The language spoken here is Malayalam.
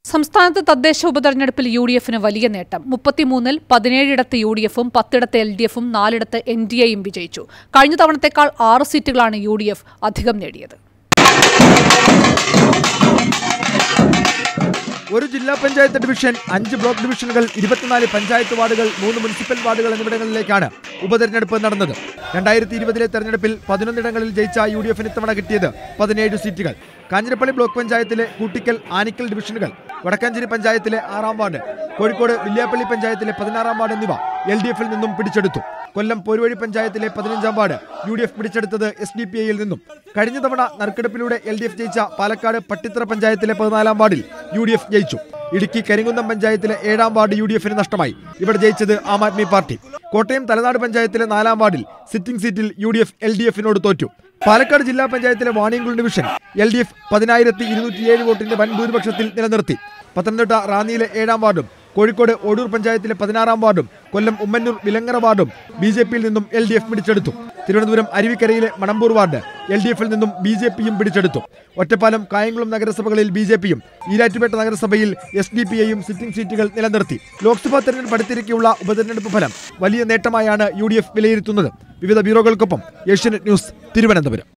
സംസ്ഥാനത്ത് തദ്ദേശ ഉപതെരഞ്ഞെടുപ്പിൽ യു ഡി എഫിന് വലിയ നേട്ടം മുപ്പത്തിമൂന്നിൽ പതിനേഴിടത്ത് യു ഡി എഫും പത്തിടത്ത് എൽ ഡി എഫും നാലിടത്ത് എൻ ഡി എയും വിജയിച്ചു കഴിഞ്ഞ തവണത്തേക്കാൾ ആറ് സീറ്റുകളാണ് യു ഡി എഫ് അധികം നേടിയത് ഒരു ജില്ലാ പഞ്ചായത്ത് ഡിവിഷൻ അഞ്ച് ബ്ലോക്ക് ഡിവിഷനുകൾ ഇരുപത്തിനാല് പഞ്ചായത്ത് വാർഡുകൾ മൂന്ന് മുനിസിപ്പൽ വാർഡുകൾ എന്നിവിടങ്ങളിലേക്കാണ് ഉപതെരഞ്ഞെടുപ്പ് നടന്നത് രണ്ടായിരത്തി ഇരുപതിലെ തെരഞ്ഞെടുപ്പിൽ പതിനൊന്നിടങ്ങളിൽ ജയിച്ച യു ഡി എഫിന് ഇത്തവണ കിട്ടിയത് പതിനേഴ് സീറ്റുകൾ കാഞ്ഞിരപ്പള്ളി ബ്ലോക്ക് പഞ്ചായത്തിലെ കൂട്ടിക്കൽ ആനിക്കൽ ഡിവിഷനുകൾ വടക്കാഞ്ചേരി പഞ്ചായത്തിലെ ആറാം വാർഡ് കോഴിക്കോട് വില്യാപ്പള്ളി പഞ്ചായത്തിലെ പതിനാറാം വാർഡ് എന്നിവ എൽ ഡി എഫിൽ നിന്നും പിടിച്ചെടുത്തു കൊല്ലം പോരുവഴി പഞ്ചായത്തിലെ പതിനഞ്ചാം വാർഡ് യു ഡി എഫ് പിടിച്ചെടുത്തത് എസ് ഡി പി ഐയിൽ നിന്നും കഴിഞ്ഞ തവണ നറുക്കെടുപ്പിലൂടെ എൽ ഡി എഫ് ജയിച്ച പാലക്കാട് പട്ടിത്തറ പഞ്ചായത്തിലെ പതിനാലാം വാർഡിൽ യു ഡി എഫ് ജയിച്ചു ഇടുക്കി കരിങ്കുന്നം പഞ്ചായത്തിലെ ഏഴാം വാർഡ് യു ഡി എഫിന് നഷ്ടമായി ഇവിടെ ജയിച്ചത് ആം ആദ്മി പാർട്ടി കോട്ടയം തലനാട് പഞ്ചായത്തിലെ നാലാം വാർഡിൽ സിറ്റിംഗ് സീറ്റിൽ U D F L D എഫിനോട് തോറ്റു പാലക്കാട് ജില്ലാ പഞ്ചായത്തിലെ Vaniyamkulam division L D F പതിനായിരത്തി ഇരുന്നൂറ്റിയേഴ് വോട്ടിന്റെ വൻ ഭൂരിപക്ഷത്തിൽ നിലനിർത്തി പത്തനംതിട്ട റാന്നിയിലെ ഏഴാം വാർഡും കോഴിക്കോട് ഓടൂർ പഞ്ചായത്തിലെ പതിനാറാം വാർഡും കൊല്ലം ഉമ്മന്നൂർ വിലങ്ങറ വാർഡും ബി ജെ പിയിൽ നിന്നും എൽ ഡി എഫ് പിടിച്ചെടുത്തു തിരുവനന്തപുരം അരുവിക്കരയിലെ മണമ്പൂർ വാർഡ് എൽ ഡി എഫിൽ നിന്നും ബി ജെ പിയും പിടിച്ചെടുത്തു ഒറ്റപ്പാലം കായംകുളം നഗരസഭകളിൽ ബി ജെ പിയും ഈരാറ്റുപേട്ട നഗരസഭയിൽ എസ് ഡി പി ഐയും സിറ്റിംഗ് സീറ്റുകൾ നിലനിർത്തി ലോക്സഭാ തെരഞ്ഞെടുപ്പ് അടുത്തിരിക്കെയുള്ള ഉപതെരഞ്ഞെടുപ്പ് ഫലം വലിയ നേട്ടമായാണ് യു ഡി എഫ് വിലയിരുത്തുന്നത് വിവിധ ബ്യൂറോകൾക്കൊപ്പം ഏഷ്യനെറ്റ് ന്യൂസ് തിരുവനന്തപുരം